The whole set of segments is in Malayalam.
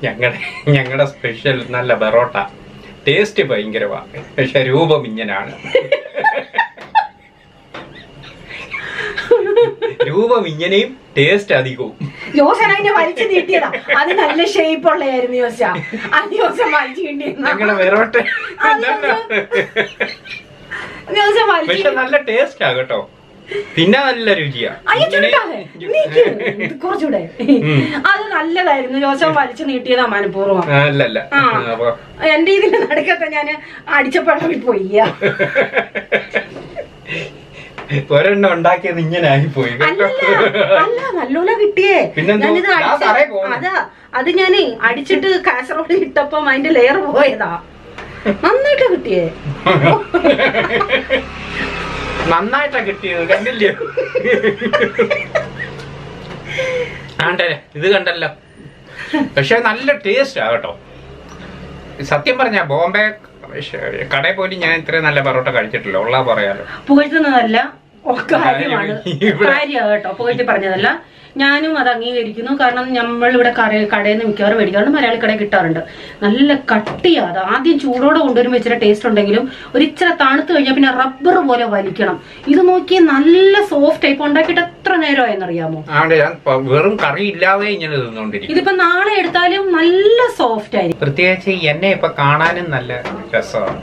ഞങ്ങളുടെ ഞങ്ങളുടെ സ്പെഷ്യൽ നല്ല ബെറോട്ട ടേസ്റ്റ് ഭയങ്കരമാ പക്ഷെ രൂപം ഇങ്ങനാണ് രൂപം ഇങ്ങനെയും ടേസ്റ്റ് അധികവും ജോസൻ അതിനെ വലിച്ചു നീട്ടിയതാ അത് നല്ല ഷേപ്പ് ഉള്ളതായിരുന്നു ജോസ ആ ദിവസം വലിച്ചു കിട്ടിയെന്ന ഞങ്ങളുടെ ബെറോട്ട ദിവസം വലിച്ചു പക്ഷെ നല്ല ടേസ്റ്റ് ആ കേട്ടോ പിന്നെ നല്ല രുചിയാ അയ്യോ ഇങ്ങനെ- ചുരുട്ടാതെ നീക്ക്. ഇത് കുറച്ചുകൂടെ അത് നല്ലതായിരുന്നു ജോസഫ് വലിച്ചു നീട്ടിയതാ മനഃപൂർവ്വം ആ, അല്ലല്ല ആ. അപ്പൊ എന്റെ ഇതിന്റെ നടുക്കത്തെ ഞാൻ അടിച്ചപ്പഴവിൽ പോയി ഒരെണ്ണം ഉണ്ടാക്കിയത് ഇങ്ങനെ ആയിപ്പോയി അല്ല അല്ല നല്ലോണം കിട്ടിയേ പിന്നെന്തോ? ഞാനിത് ഞാൻ അടിച്ച് തറയിൽ പോകുന്നു. അതാ അത് ഞാനേ അടിച്ചിട്ട് കാസറോളിൽ ഇട്ടപ്പം അതിന്റെ ലെയർ പോയതാ നന്നായിട്ടാ കിട്ടിയേ നന്നായിട്ടാ കിട്ടിയത് കണ്ടില്ലേ ആണ്ടേ ഇത് കണ്ടല്ലോ പക്ഷെ നല്ല ടേസ്റ്റ് ആ കേട്ടോ സത്യം പറഞ്ഞ ബോംബെ ശ്ശെ, കടയിൽ പോലും ഞാൻ ഇത്രയും നല്ല പൊറോട്ട കഴിച്ചിട്ടില്ല ഉള്ള പറയാലോ പുകഴ്ത്തുന്നതല്ല ഓ, കാര്യമാണ് ഇവിടെ- കാര്യമാണ് കേട്ടോ പുകഴ്ത്തി പറഞ്ഞതല്ല ഞാനും അത് അംഗീകരിക്കുന്നു കാരണം നമ്മൾ ഇവിടെ കട കടയിൽ നിന്ന് മിക്കവാറും മേടിക്കാറുണ്ട് മലയാളി കടയിൽ കിട്ടാറുണ്ട് നല്ല കട്ടിയാ അത് ആദ്യം ചൂടോടെ കൊണ്ടുവരുമ്പോൾ ഇച്ചിരി ടേസ്റ്റ് ഉണ്ടെങ്കിലും ഒരു ഇച്ചിരി തണുത്ത് കഴിഞ്ഞാൽ പിന്നെ റബ്ബർ പോലെ വലിക്കണം ഇത് നോക്കി നല്ല സോഫ്റ്റ് ആയി ഇപ്പൊ ഉണ്ടാക്കിയിട്ട് എത്ര നേരമായെന്നറിയാമോ ആണ്ട് ഞാൻ പ- വെറും കറി ഇല്ലാതെ ഇങ്ങനെ തിന്നോണ്ടിരിക്കും ഇതിപ്പോ നാളെ എടുത്താലും നല്ല സോഫ്റ്റ് ആയിരിക്കും പ്രത്യേകിച്ച് എന്നെ ഇപ്പൊ കാണാനും നല്ല രസമാണ്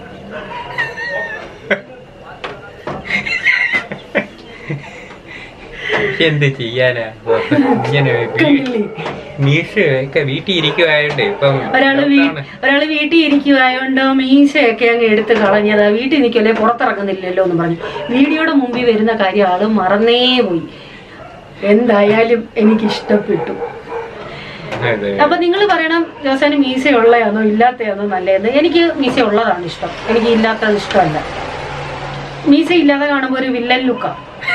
എന്ത് ചെയ്യാനാ ഇങ്ങനെ കണ്ടില്ലേ? മീഷ ഒക്കെ വീട്ടിൽ ഇരിക്കുവായോണ്ട് ഇപ്പം ഒരാള് വീ ലോക്കാണ്. ഒരാള് വീട്ടിൽ ഇരിക്കുവായോണ്ട് മീശയൊക്കെ അങ്ങ് എടുത്ത് കളഞ്ഞതാ വീട്ടിൽ നിൽക്കല്ലേ പുറത്തിറങ്ങുന്നില്ലല്ലോ എന്ന് പറഞ്ഞു വീഡിയോയുടെ മുമ്പിൽ വരുന്ന കാര്യം ആള് മറന്നേ പോയി എന്തായാലും എനിക്ക് ഇഷ്ടപ്പെട്ടു അതെ. അപ്പൊ നിങ്ങൾ പറയണം ജോസാന് മീശ ഉള്ളയാണോ ഇല്ലാത്തയാണോ നല്ലതെന്ന് എനിക്ക് മീശ ഉള്ളതാണ് ഇഷ്ടം എനിക്ക് ഇല്ലാത്തത് ഇഷ്ടമല്ല മീശ ഇല്ലാതെ കാണുമ്പോ ഒരു വില്ലൻ ലുക്കാ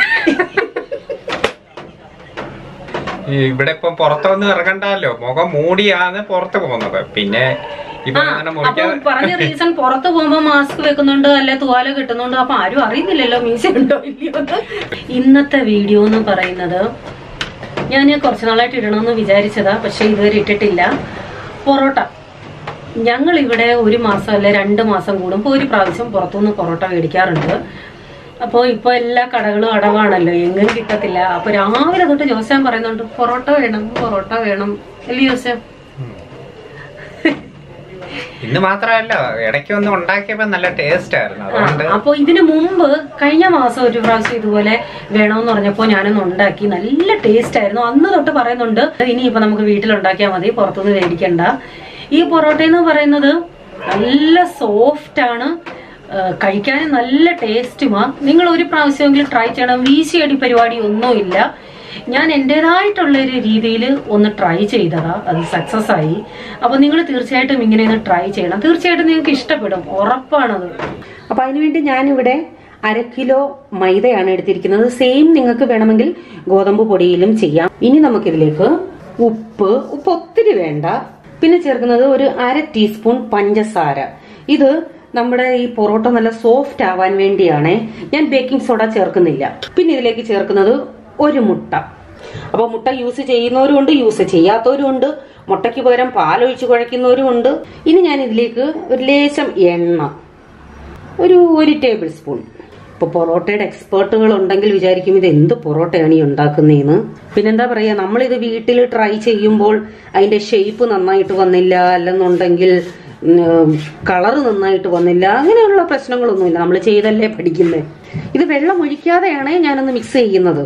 ഈ ഇവിടെ ഇപ്പം പുറത്തൊന്നും ഇറങ്ങണ്ടല്ലോ മുഖം മൂടിയാണ് പുറത്ത് പോകുന്നത് പിന്നെ ഇപ്പൊ ആ, അങ്ങനെ അപ്പൊ മുറിക്കാതെ പറഞ്ഞ റീസൺ പുറത്ത് പോകുമ്പോ മാസ്ക് വെക്കുന്നുണ്ട് അല്ലെ തുവാല കിട്ടുന്നുണ്ട് അപ്പൊ ആരും അറിയുന്നില്ലല്ലോ മീശ ഉണ്ടോ ഇല്ലയോ എന്ന്. ഇന്നത്തെ വീഡിയോ എന്ന് പറയുന്നത് ഞാൻ കുറച്ച് നാളായിട്ട് ഇടണമെന്ന് വിചാരിച്ചതാ പക്ഷെ ഇതുവരെ ഇട്ടിട്ടില്ല പൊറോട്ട ഞങ്ങൾ ഇവിടെ ഒരു മാസം അല്ലെ രണ്ട് മാസം കൂടുമ്പോൾ ഒരു പ്രാവശ്യം പുറത്തുനിന്ന് പൊറോട്ട മേടിക്കാറുണ്ട് അപ്പോൾ ഇപ്പോൾ എല്ലാ കടകളും അടവാണല്ലോ എങ്ങും കിട്ടത്തില്ല അപ്പോൾ രാവിലെ തൊട്ട് ജോസാൻ പറയുന്നുണ്ട് പൊറോട്ട വേണം പൊറോട്ട വേണം അല്ലേ ജോസാൻ ഇന്ന് മാത്രമല്ല ഇടയ്ക്ക് ഒന്ന് ഉണ്ടാക്കിയപ്പോ നല്ല ടേസ്റ്റ് ആയിരുന്നു അതുകൊണ്ട് അപ്പൊ ഇതിനു മുമ്പ് കഴിഞ്ഞ മാസം ഒരു പ്രാവശ്യം ഇതുപോലെ വേണമെന്ന് പറഞ്ഞപ്പോ ഞാനൊന്ന് ഉണ്ടാക്കി നല്ല ടേസ്റ്റ് ആയിരുന്നു അന്ന് തൊട്ട് പറയുന്നുണ്ട് ഇനിയിപ്പോ നമുക്ക് വീട്ടിലുണ്ടാക്കിയാൽ മതി പുറത്തുനിന്ന് മേടിക്കണ്ട ഈ പൊറോട്ട എന്ന് പറയുന്നത് നല്ല സോഫ്റ്റ് ആണ് ആ, കഴിക്കാനും നല്ല ടേസ്റ്റുമാ നിങ്ങൾ ഒരു പ്രാവശ്യമെങ്കിലും ട്രൈ ചെയ്യണം വീശിയടി പരിപാടി ഒന്നുമില്ല ഞാൻ എൻ്റെതായിട്ടുള്ള ഒരു രീതിയിൽ ഒന്ന് ട്രൈ ചെയ്തതാ അത് സക്സസ് ആയി അപ്പോൾ നിങ്ങൾ തീർച്ചയായിട്ടും ഇങ്ങനെ ഒന്ന് ട്രൈ ചെയ്യണം തീർച്ചയായിട്ടും നിങ്ങൾക്ക് ഇഷ്ടപ്പെടും ഉറപ്പാണത് അപ്പോൾ അതിനുവേണ്ടി ഞാനിവിടെ അര കിലോ മൈദയാണ് എടുത്തിരിക്കുന്നത് സെയിം നിങ്ങൾക്ക് വേണമെങ്കിൽ ഗോതമ്പ് പൊടിയിലും ചെയ്യാം ഇനി നമുക്കിതിലേക്ക് ഉപ്പ് ഉപ്പ് ഒത്തിരി വേണ്ട പിന്നെ ചേർക്കുന്നത് ഒരു അര ടീസ്പൂൺ പഞ്ചസാര ഇത് നമ്മുടെ ഈ പൊറോട്ട നല്ല സോഫ്റ്റ് ആവാൻ വേണ്ടിയാണ് ഞാൻ ബേക്കിംഗ് സോഡ ചേർക്കുന്നില്ല പിന്നെ ഇതിലേക്ക് ചേർക്കുന്നത് ഒരു മുട്ട അപ്പോൾ മുട്ട യൂസ് ചെയ്യുന്നവരും ഉണ്ട് യൂസ് ചെയ്യാത്തവരും ഉണ്ട് മുട്ടയ്ക്ക് പകരം പാലൊഴിച്ച് കുഴയ്ക്കുന്നവരും ഉണ്ട് ഇനി ഞാൻ ഇതിലേക്ക് ഒരു ലേശം എണ്ണ ഒരു ഒരു ടേബിൾ സ്പൂൺ ഇപ്പോൾ പൊറോട്ടയുടെ എക്സ്പേർട്ടുകൾ ഉണ്ടെങ്കിൽ വിചാരിക്കും ഇത് എന്ത് പൊറോട്ടയാണ് ഈ ഉണ്ടാക്കുന്നതെന്ന് പിന്നെന്താ പറയുക നമ്മളിത് വീട്ടിൽ ട്രൈ ചെയ്യുമ്പോൾ അതിന്റെ ഷേപ്പ് നന്നായിട്ട് വന്നില്ല അല്ലെന്നുണ്ടെങ്കിൽ കളറ് നന്നായിട്ട് വന്നില്ല അങ്ങനെയുള്ള പ്രശ്നങ്ങളൊന്നുമില്ല നമ്മൾ ചെയ്തല്ലേ പഠിക്കുന്നത് ഇത് വെള്ളം ഒഴിക്കാതെയാണ് ഞാനൊന്ന് മിക്സ് ചെയ്യുന്നത്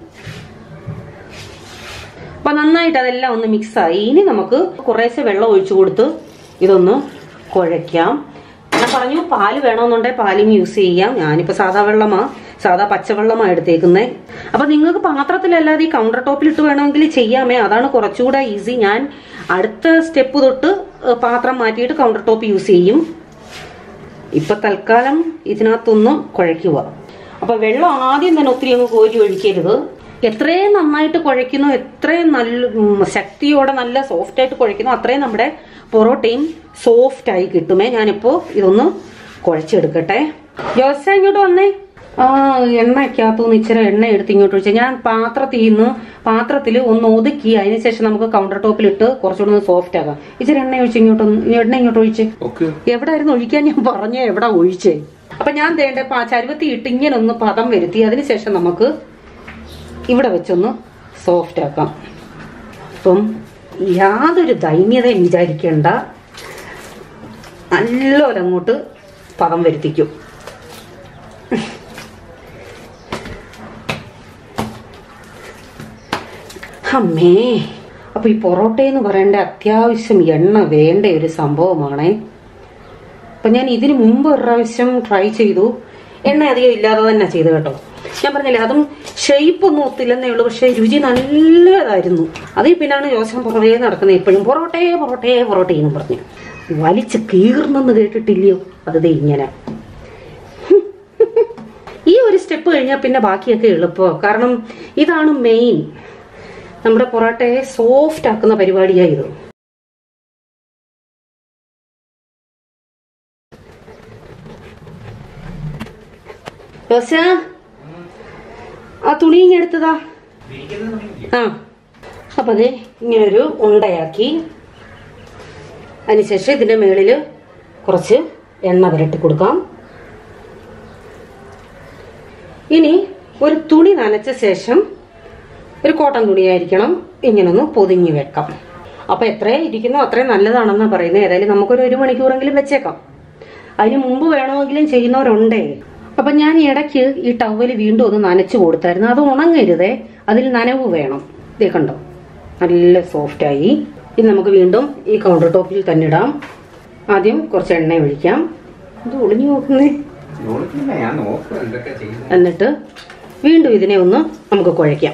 അപ്പൊ നന്നായിട്ട് അതെല്ലാം ഒന്ന് മിക്സ് ആയി ഇനി നമുക്ക് കുറേശ്ശെ വെള്ളം ഒഴിച്ചു കൊടുത്ത് ഇതൊന്ന് കുഴയ്ക്കാം ഞാൻ പറഞ്ഞു പാല് വേണമെന്നുണ്ടെങ്കിൽ പാലും യൂസ് ചെയ്യാം ഞാനിപ്പോ സാധാ വെള്ളമാ സാധാ പച്ചവെള്ളമാ എടുത്തേക്കുന്നേ അപ്പൊ നിങ്ങൾക്ക് പാത്രത്തിലല്ലാതെ ഈ കൗണ്ടർ ടോപ്പിൽ ഇട്ട് വേണമെങ്കിൽ ചെയ്യാമേ അതാണ് കുറച്ചുകൂടെ ഈസി ഞാൻ അടുത്ത സ്റ്റെപ്പ് തൊട്ട് ഏഹ്, പാത്രം മാറ്റിയിട്ട് കൗണ്ടർ ടോപ്പ് യൂസ് ചെയ്യും ഇപ്പൊ തൽക്കാലം ഇതിനകത്തൊന്ന് കുഴയ്ക്കുക അപ്പൊ വെള്ളം ആദ്യം തന്നെ ഒത്തിരി അങ്ങ് കോരി ഒഴിക്കരുത് എത്രയും നന്നായിട്ട് കുഴയ്ക്കുന്നു എത്രയും നല്ല ഉം, ശക്തിയോടെ നല്ല സോഫ്റ്റ് ആയിട്ട് കുഴയ്ക്കുന്നു അത്രയും നമ്മുടെ പൊറോട്ടയും സോഫ്റ്റ് ആയി കിട്ടുമേ ഞാനിപ്പോ ഇതൊന്ന് കുഴച്ചെടുക്കട്ടെ ജോസ ഇങ്ങോട്ട് വന്നേ ആ എണ്ണയ്ക്കകത്തുനിന്ന് ഇച്ചിരി എണ്ണ എടുത്ത് ഇങ്ങോട്ട് ഒഴിച്ച് ഞാൻ പാത്രത്തിൽ നിന്ന് പാത്രത്തിൽ ഒന്ന് ഒതുക്കി അതിനുശേഷം നമുക്ക് കൗണ്ടർ ടോപ്പിലിട്ട് കുറച്ചുകൂടെ ഒന്ന് സോഫ്റ്റ് ആക്കാം ഇച്ചിരി എണ്ണ ഒഴിച്ച് ഇങ്ങോട്ടൊന്ന് എണ്ണ ഇങ്ങോട്ട് ഒഴിച്ച് ഓക്കെ എവിടായിരുന്നു ഒഴിക്കാൻ ഞാൻ പറഞ്ഞ എവിടെ ഒഴിച്ചേ അപ്പൊ ഞാൻ തേണ്ട ചരുവത്തി ഇട്ട് ഇങ്ങനെ ഒന്ന് പദം വരുത്തി അതിനുശേഷം നമുക്ക് ഇവിടെ വെച്ചൊന്ന് സോഫ്റ്റ് ആക്കാം അപ്പം യാതൊരു ദൈന്യതയും വിചാരിക്കേണ്ട നല്ലോണം അങ്ങോട്ട് പദം വരുത്തിക്കും അമ്മേ അപ്പൊ ഈ പൊറോട്ട എന്ന് പറയേണ്ട അത്യാവശ്യം എണ്ണ വേണ്ട ഒരു സംഭവമാണേ അപ്പൊ ഞാൻ ഇതിന് മുമ്പ് ഒരു പ്രാവശ്യം ട്രൈ ചെയ്തു എണ്ണ അധികം ഇല്ലാതെ തന്നെ ചെയ്തു കേട്ടോ ഞാൻ പറഞ്ഞില്ലേ അതും ഷെയ്പ്പ് ഒന്നും ഒത്തില്ലെന്നേ ഉള്ളൂ പക്ഷെ രുചി നല്ലതായിരുന്നു അതിൽ പിന്നാണ് ജോസം പുറകെ നടക്കുന്നത് എപ്പോഴും പൊറോട്ടയെ പൊറോട്ടയെ പൊറോട്ടയെന്ന് പറഞ്ഞു വലിച്ച് കീർന്നെന്ന് കേട്ടിട്ടില്ലയോ അത് ദേ ഇങ്ങനെ ഈ ഒരു സ്റ്റെപ്പ് കഴിഞ്ഞാൽ പിന്നെ ബാക്കിയൊക്കെ എളുപ്പമാണ് കാരണം ഇതാണ് മെയിൻ നമ്മുടെ പൊറോട്ടയെ സോഫ്റ്റ് ആക്കുന്ന പരിപാടിയാ ഇത് ദോശ ആ തുണി ഇങ്ങനെ എടുത്തതാ ആ അപ്പൊ അതെ ഇങ്ങനെ ഒരു ഉണ്ടയാക്കി അതിനുശേഷം ഇതിന്റെ മേളിൽ കുറച്ച് എണ്ണ പുരട്ടി കൊടുക്കാം ഇനി ഒരു തുണി നനച്ച ശേഷം ഒരു കോട്ടൺ തുണിയായിരിക്കണം ഇങ്ങനെ ഒന്ന് പൊതിഞ്ഞു വെക്കാം അപ്പൊ എത്രയും ഇരിക്കുന്നോ അത്രയും നല്ലതാണെന്നാ പറയുന്നത് ഏതായാലും നമുക്കൊരു ഒരു മണിക്കൂറെങ്കിലും വെച്ചേക്കാം അതിന് മുമ്പ് വേണമെങ്കിലും ചെയ്യുന്നവരുണ്ടേ അപ്പൊ ഞാൻ ഇടയ്ക്ക് ഈ ടവല് വീണ്ടും ഒന്ന് നനച്ചു കൊടുത്തായിരുന്നു അത് ഉണങ്ങരുതേ അതിൽ നനവ് വേണം ഇതേ കണ്ടോ നല്ല സോഫ്റ്റ് ആയി ഇനി നമുക്ക് വീണ്ടും ഈ കൗണ്ടർ ടോപ്പിൽ തന്നെ ഇടാം ആദ്യം കുറച്ച് എണ്ണ ഒഴിക്കാം ഇത് ഒളിഞ്ഞു നോക്കുന്നേ നോക്കില്ല ഞാൻ നോക്കും എന്തൊക്കെ ചെയ്യുന്നത് എന്നിട്ട് വീണ്ടും ഇതിനെ ഒന്ന് നമുക്ക് കുഴയ്ക്കാം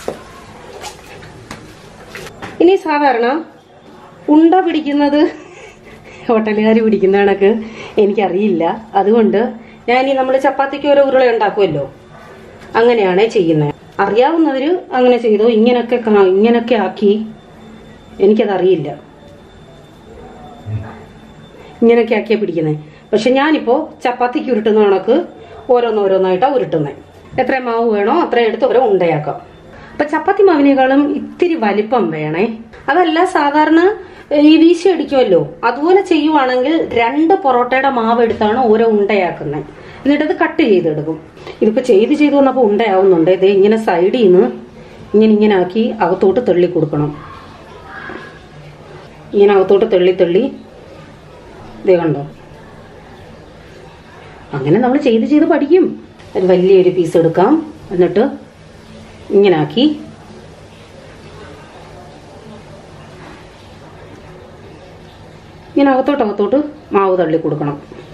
ഇനി സാധാരണ ഉണ്ട പിടിക്കുന്നത് ഹോട്ടലുകാർ പിടിക്കുന്ന കണക്ക് എനിക്കറിയില്ല അതുകൊണ്ട് ഞാൻ ഈ നമ്മൾ ചപ്പാത്തിക്ക് ഓരോ ഉരുള ഉണ്ടാക്കുമല്ലോ അങ്ങനെയാണ് ചെയ്യുന്നത് അറിയാവുന്നവര് അങ്ങനെ ചെയ്തു ഇങ്ങനൊക്കെ കാ- ഇങ്ങനൊക്കെ ആക്കി എനിക്കതറിയില്ല ഇങ്ങനെയൊക്കെ ആക്കിയാ പിടിക്കുന്നത് പക്ഷെ ഞാനിപ്പോ ചപ്പാത്തിക്ക് ഉരുട്ടുന്ന കണക്ക് ഓരോന്നോരോന്നായിട്ടാ ഉരുട്ടുന്നത് എത്ര മാവ് വേണോ അത്ര എടുത്ത് ഓരോ ഉണ്ടയാക്കാം അപ്പൊ ചപ്പാത്തി മാവിനേക്കാളും ഇത്തിരി വലിപ്പം വേണേ അതല്ല സാധാരണ ഏ, ഈ വീശി അടിക്കുമല്ലോ അതുപോലെ ചെയ്യുവാണെങ്കിൽ രണ്ട് പൊറോട്ടയുടെ മാവ് എടുത്താണ് ഓരോ ഉണ്ടയാക്കുന്നത് എന്നിട്ട് അത് കട്ട് ചെയ്തെടുക്കും ഇതിപ്പോ ചെയ്ത് ചെയ്ത് വന്നപ്പോ ഉണ്ടയാവുന്നുണ്ട് ഇത് ഇങ്ങനെ സൈഡിൽ നിന്ന് ഇങ്ങനെ ഇങ്ങനെ ആക്കി അകത്തോട്ട് തള്ളി കൊടുക്കണം ഇങ്ങനെ അകത്തോട്ട് തള്ളി തള്ളി ഇതേ കണ്ടോ അങ്ങനെ നമ്മൾ ചെയ്ത് ചെയ്ത് പഠിക്കും ഒരു വലിയൊരു പീസ് എടുക്കാം എന്നിട്ട് ഇങ്ങനെ ആക്കി ഇങ്ങനെ അകത്തോട്ട് അകത്തോട്ട് മാവ് തള്ളി കൊടുക്കണം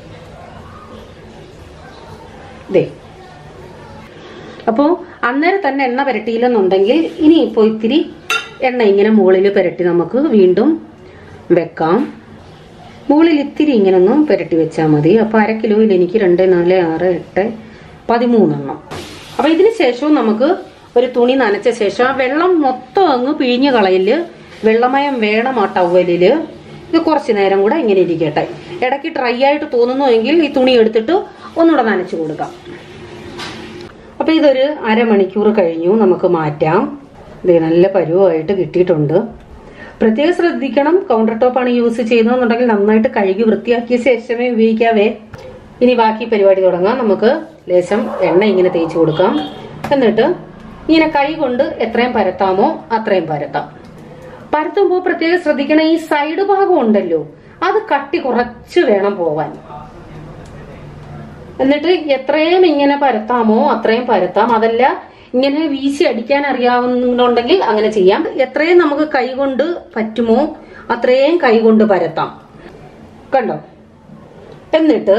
ദേ അപ്പോൾ അന്നേരം തന്നെ എണ്ണ പുരട്ടിയില്ലെന്നുണ്ടെങ്കിൽ ഇനി ഇപ്പോൾ ഇത്തിരി എണ്ണ ഇങ്ങനെ മുകളിൽ പുരട്ടി നമുക്ക് വീണ്ടും വെക്കാം മുകളിൽ ഇത്തിരി ഇങ്ങനെ ഒന്ന് പുരട്ടി വെച്ചാൽ മതി അപ്പോൾ അര കിലോയിൽ എനിക്ക് രണ്ട് നാല് ആറ് എട്ട് പതിമൂന്നെണ്ണം അപ്പോൾ ഇതിന് ശേഷവും നമുക്ക് ഒരു തുണി നനച്ച ശേഷം ആ വെള്ളം മൊത്തം അങ്ങ് പിഴിഞ്ഞ് കളയില് വെള്ളമയം വേണം ആ ടവലില് ഇത് കുറച്ച് നേരം കൂടെ ഇങ്ങനെ ഇരിക്കട്ടെ ഇടയ്ക്ക് ഡ്രൈ ആയിട്ട് തോന്നുന്നുവെങ്കിൽ ഈ തുണി എടുത്തിട്ട് ഒന്നുകൂടെ നനച്ചു കൊടുക്കാം അപ്പൊ ഇതൊരു അരമണിക്കൂർ കഴിഞ്ഞു നമുക്ക് മാറ്റാം ഇത് നല്ല പരുവമായിട്ട് കിട്ടിയിട്ടുണ്ട് പ്രത്യേകം ശ്രദ്ധിക്കണം കൗണ്ടർ ടോപ്പാണ് യൂസ് ചെയ്യുന്നതെന്നുണ്ടെങ്കിൽ നന്നായിട്ട് കഴുകി വൃത്തിയാക്കിയ ശേഷമേ ഉപയോഗിക്കാവേ ഇനി ബാക്കി പരിപാടി തുടങ്ങാം നമുക്ക് ലേശം എണ്ണ ഇങ്ങനെ തേച്ച് കൊടുക്കാം എന്നിട്ട് ഇങ്ങനെ കൈ കൊണ്ട് എത്രയും പരത്താമോ അത്രയും പരത്താം പരത്തുമ്പോൾ പ്രത്യേകം ശ്രദ്ധിക്കണം ഈ സൈഡ് ഭാഗം ഉണ്ടല്ലോ അത് കട്ടി കുറച്ച് വേണം പോവാൻ എന്നിട്ട് എത്രയും ഇങ്ങനെ പരത്താമോ അത്രയും പരത്താം അതല്ല ഇങ്ങനെ വീശി അടിക്കാൻ അറിയാവുന്നുണ്ടെങ്കിൽ അങ്ങനെ ചെയ്യാം എത്രയും നമുക്ക് കൈകൊണ്ട് പറ്റുമോ അത്രയും കൈകൊണ്ട് പരത്താം കണ്ടോ എന്നിട്ട്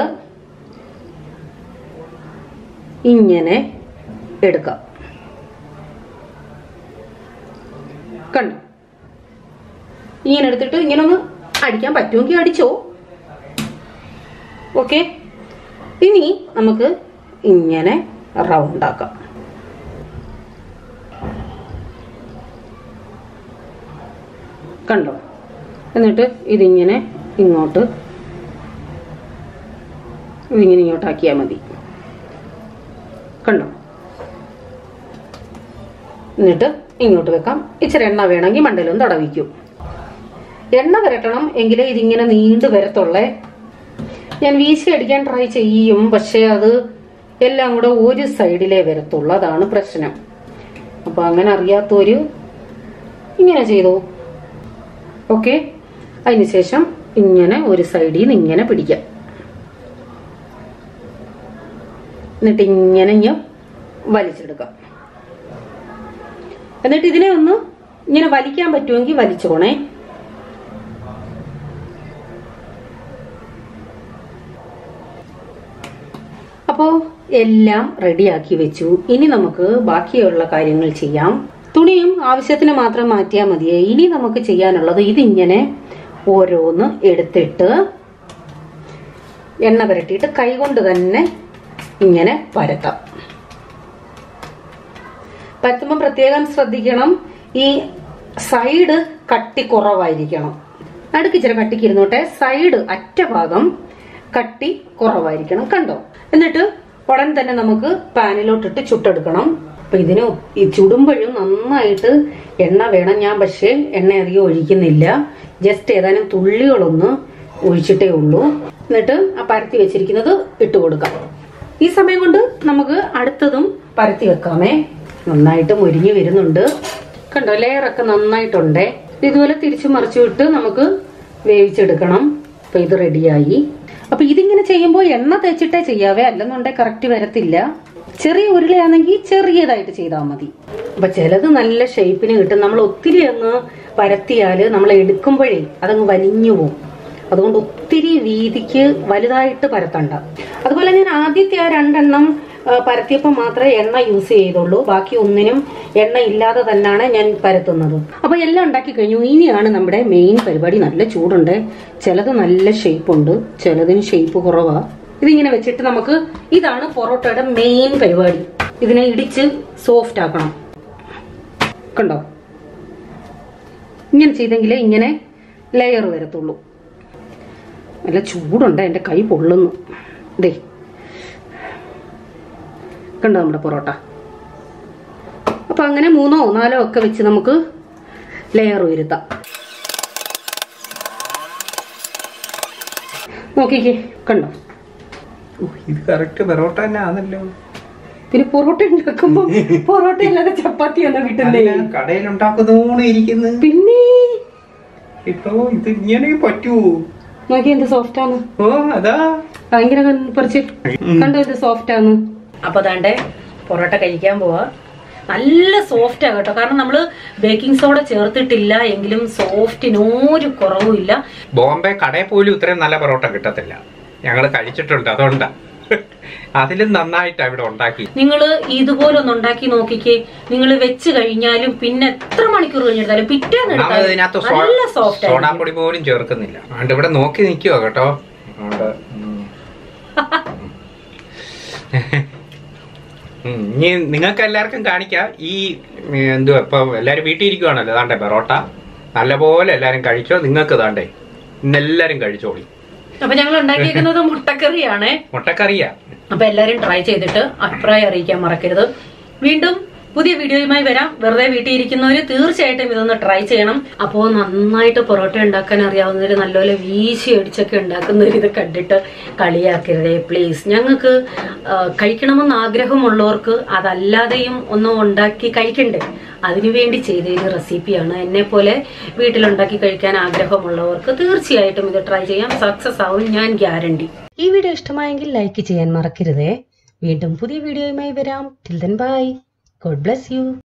ഇങ്ങനെ എടുക്കാം കണ്ടോ ഇങ്ങനെ എടുത്തിട്ട് ഇങ്ങനെ ഒന്ന് അടിക്കാൻ പറ്റുമെങ്കിൽ അടിച്ചോ ഓക്കെ ഇനി നമുക്ക് ഇങ്ങനെ റൗണ്ട് ആക്കാം കണ്ടോ എന്നിട്ട് ഇതിങ്ങനെ ഇങ്ങോട്ട് ഇതിങ്ങനെ ഇങ്ങോട്ടാക്കിയാൽ മതി എന്നിട്ട് ഇങ്ങോട്ട് വെക്കാം ഇച്ചിരി എണ്ണ വേണമെങ്കിൽ മണ്ടയിലൊന്ന് തടവിക്കും എണ്ണ വരട്ടണം എങ്കിലേ ഇതിങ്ങനെ നീണ്ടു വരത്തുള്ളേ ഞാൻ വീശി അടിക്കാൻ ട്രൈ ചെയ്യും പക്ഷെ അത് എല്ലാം കൂടെ ഒരു സൈഡിലേ വരത്തുള്ളൂ അതാണ് പ്രശ്നം അപ്പൊ അങ്ങനെ അറിയാത്തവര് ഇങ്ങനെ ചെയ്തു ഓക്കെ അതിനുശേഷം ഇങ്ങനെ ഒരു സൈഡിൽ നിന്ന് ഇങ്ങനെ പിടിക്കാം എന്നിട്ട് ഇങ്ങനെ ഞാൻ വലിച്ചെടുക്കാം എന്നിട്ട് ഇതിനെ ഒന്ന് ഇങ്ങനെ വലിക്കാൻ പറ്റുമെങ്കിൽ വലിച്ചോണേ അപ്പോ എല്ലാം റെഡിയാക്കി വെച്ചു ഇനി നമുക്ക് ബാക്കിയുള്ള കാര്യങ്ങൾ ചെയ്യാം തുണിയും ആവശ്യത്തിന് മാത്രം മാറ്റിയാൽ മതിയേ ഇനി നമുക്ക് ചെയ്യാനുള്ളത് ഇതിങ്ങനെ ഓരോന്ന് എടുത്തിട്ട് എണ്ണ പുരട്ടിയിട്ട് കൈകൊണ്ട് തന്നെ ഇങ്ങനെ പരത്താം പരത്തുമ്പോൾ പ്രത്യേകം ശ്രദ്ധിക്കണം ഈ സൈഡ് കട്ടി കുറവായിരിക്കണം അടുക്ക് ഇച്ചിരി കട്ടിക്ക് ഇരുന്നോട്ടെ സൈഡ് അറ്റ ഭാഗം കട്ടി കുറവായിരിക്കണം കണ്ടോ എന്നിട്ട് ഉടൻ തന്നെ നമുക്ക് പാനിലോട്ടിട്ട് ചുട്ടെടുക്കണം അപ്പൊ ഇതിന് ഈ ചുടുമ്പോഴും നന്നായിട്ട് എണ്ണ വേണം ഞാൻ പക്ഷേ എണ്ണ അധികം ഒഴിക്കുന്നില്ല ജസ്റ്റ് ഏതാനും തുള്ളികളൊന്ന് ഒഴിച്ചിട്ടേ ഉള്ളൂ എന്നിട്ട് ആ പരത്തി വെച്ചിരിക്കുന്നത് ഇട്ട് കൊടുക്കാം ഈ സമയം കൊണ്ട് നമുക്ക് അടുത്തതും പരത്തി വെക്കാമേ നന്നായിട്ട് മുരിഞ്ഞു വരുന്നുണ്ട് കണ്ടോ ലെയറൊക്കെ നന്നായിട്ടുണ്ടേ ഇതുപോലെ തിരിച്ചു മറിച്ചു വിട്ട് നമുക്ക് വേവിച്ചെടുക്കണം അപ്പൊ ഇത് റെഡിയായി അപ്പൊ ഇതിങ്ങനെ ചെയ്യുമ്പോൾ എണ്ണ തേച്ചിട്ടേ ചെയ്യാവേ അല്ലെന്നുണ്ടെങ്കിൽ കറക്റ്റ് വരത്തില്ല ചെറിയ ഉരുളയാണെങ്കിൽ ചെറിയതായിട്ട് ചെയ്താൽ മതി അപ്പൊ ചിലത് നല്ല ഷേപ്പിന് കിട്ടും നമ്മൾ ഒത്തിരി അങ്ങ് പരത്തിയാല് നമ്മൾ എടുക്കുമ്പോഴേ അതങ്ങ് വലിഞ്ഞു പോകും അതുകൊണ്ട് ഒത്തിരി വീതിക്ക് വലുതായിട്ട് പരത്തണ്ട അതുപോലെ ഞാൻ ആദ്യത്തെ ആ രണ്ടെണ്ണം ആ, പരത്തിയപ്പോൾ മാത്രമേ എണ്ണ യൂസ് ചെയ്തുള്ളൂ ബാക്കി ഒന്നിനും എണ്ണ ഇല്ലാതെ തന്നെയാണ് ഞാൻ പരത്തുന്നത് അപ്പൊ എല്ലാം ഉണ്ടാക്കി കഴിഞ്ഞു ഇനിയാണ് നമ്മുടെ മെയിൻ പരിപാടി നല്ല ചൂടുണ്ട് ചിലത് നല്ല ഷേപ്പ് ഉണ്ട് ചിലതിന് ഷേപ്പ് കുറവാ ഇതിങ്ങനെ വെച്ചിട്ട് നമുക്ക് ഇതാണ് പൊറോട്ടയുടെ മെയിൻ പരിപാടി ഇതിനെ ഇടിച്ച് സോഫ്റ്റ് ആക്കണം കണ്ടോ ഇങ്ങനെ ചെയ്തെങ്കിലേ ഇങ്ങനെ ലെയർ വരത്തുള്ളൂ നല്ല ചൂടുണ്ട് എൻ്റെ കൈ പൊള്ളുന്നു ദേ കണ്ടോ നമ്മുടെ പൊറോട്ട അപ്പൊ അങ്ങനെ മൂന്നോ നാലോ ഒക്കെ വെച്ച് നമുക്ക് ലെയർ വരുത്താം നോക്കിക്കേ കണ്ടോ ഓ, ഇത് കറക്റ്റ് പെറോട്ട തന്നെ ആണല്ലോ പിന്നെ പൊറോട്ട ഉണ്ടാക്കുമ്പോ പൊറോട്ട അല്ലാതെ ചപ്പാത്തിയാണോ കിട്ടുന്നേ കടയിൽ ഉണ്ടാക്കുന്നോണ് ഇരിക്കുന്നത് പിന്നെ ഇപ്പൊ ഇത് ഇങ്ങനെ പറ്റൂ നോക്കി എന്ത് സോഫ്റ്റ് ആണ് ഓ അതാ ഭയങ്കര പറിച്ച് കണ്ടോ ഇത് സോഫ്റ്റ് ആണ് അപ്പൊ അതാണ്ട് പൊറോട്ട കഴിക്കാൻ പോവാ നല്ല സോഫ്റ്റ് ആ കേട്ടോ കാരണം നമ്മള് ബേക്കിംഗ് സോഡ ചേർത്തിട്ടില്ല എങ്കിലും സോഫ്റ്റിന് ഒരു കുറവുമില്ല ബോംബെ കടയിൽ പോലും ഇത്രയും നല്ല പൊറോട്ട കിട്ടത്തില്ല ഞങ്ങൾ കഴിച്ചിട്ടുണ്ട് അതുകൊണ്ടാ അതിലും നന്നായിട്ടാ ഇവിടെ ഉണ്ടാക്കി നിങ്ങൾ ഇതുപോലെ ഒന്ന് ഉണ്ടാക്കി നോക്കിക്കേ നിങ്ങൾ വെച്ച് കഴിഞ്ഞാലും പിന്നെ എത്ര മണിക്കൂർ കഴിഞ്ഞെടുത്താലും പിറ്റേന്ന് നമ്മൾ ഇതിനകത്ത് എടുത്താലും നല്ല സോഫ്റ്റ് ആയിരിക്കും സോഡാപ്പൊടി പോലും ചേർക്കുന്നില്ല അതുകൊണ്ട് ഇവിടെ നോക്കി നിൽക്കുവോ കേട്ടോ അതുകൊണ്ട് ഉം. ഉം, ഇനി നിങ്ങൾക്ക് എല്ലാവർക്കും കാണിക്കാം ഈ ഉം, എന്തുവാ ഇപ്പൊ എല്ലാരും വീട്ടിൽ ഇരിക്കുവാണല്ലോ താണ്ടെ പെറോട്ട നല്ലപോലെ എല്ലാരും കഴിച്ചോ നിങ്ങൾക്ക് താണ്ടേ ഇന്ന് എല്ലാരും കഴിച്ചോളി അപ്പൊ ഞങ്ങൾ ഉണ്ടാക്കിയിരിക്കുന്നത് മുട്ടക്കറിയാണേ മുട്ടക്കറിയാ അപ്പൊ എല്ലാരും ട്രൈ ചെയ്തിട്ട് അഭിപ്രായം അറിയിക്കാൻ മറക്കരുത് വീണ്ടും പുതിയ വീഡിയോയുമായി വരാം വെറുതെ വീട്ടിൽ ഇരിക്കുന്നവര് തീർച്ചയായിട്ടും ഇതൊന്ന് ട്രൈ ചെയ്യണം അപ്പോ നന്നായിട്ട് പൊറോട്ട ഉണ്ടാക്കാൻ അറിയാവുന്നവര് നല്ലപോലെ വീശി അടിച്ചൊക്കെ ഉണ്ടാക്കുന്നവർ ഇത് കണ്ടിട്ട് കളിയാക്കരുതേ പ്ലീസ് ഞങ്ങൾക്ക് കഴിക്കണമെന്ന് ആഗ്രഹമുള്ളവർക്ക് അതല്ലാതെയും ഒന്നും ഉണ്ടാക്കി കഴിക്കണ്ടേ അതിനുവേണ്ടി ചെയ്തൊരു റെസിപ്പിയാണ് എന്നെ പോലെ വീട്ടിലുണ്ടാക്കി കഴിക്കാൻ ആഗ്രഹമുള്ളവർക്ക് തീർച്ചയായിട്ടും ഇത് ട്രൈ ചെയ്യാം സക്സസ് ആവും ഞാൻ ഗ്യാരണ്ടി ഈ വീഡിയോ ഇഷ്ടമായെങ്കിൽ ലൈക്ക് ചെയ്യാൻ മറക്കരുതേ വീണ്ടും പുതിയ വീഡിയോയുമായി വരാം till then bye God bless U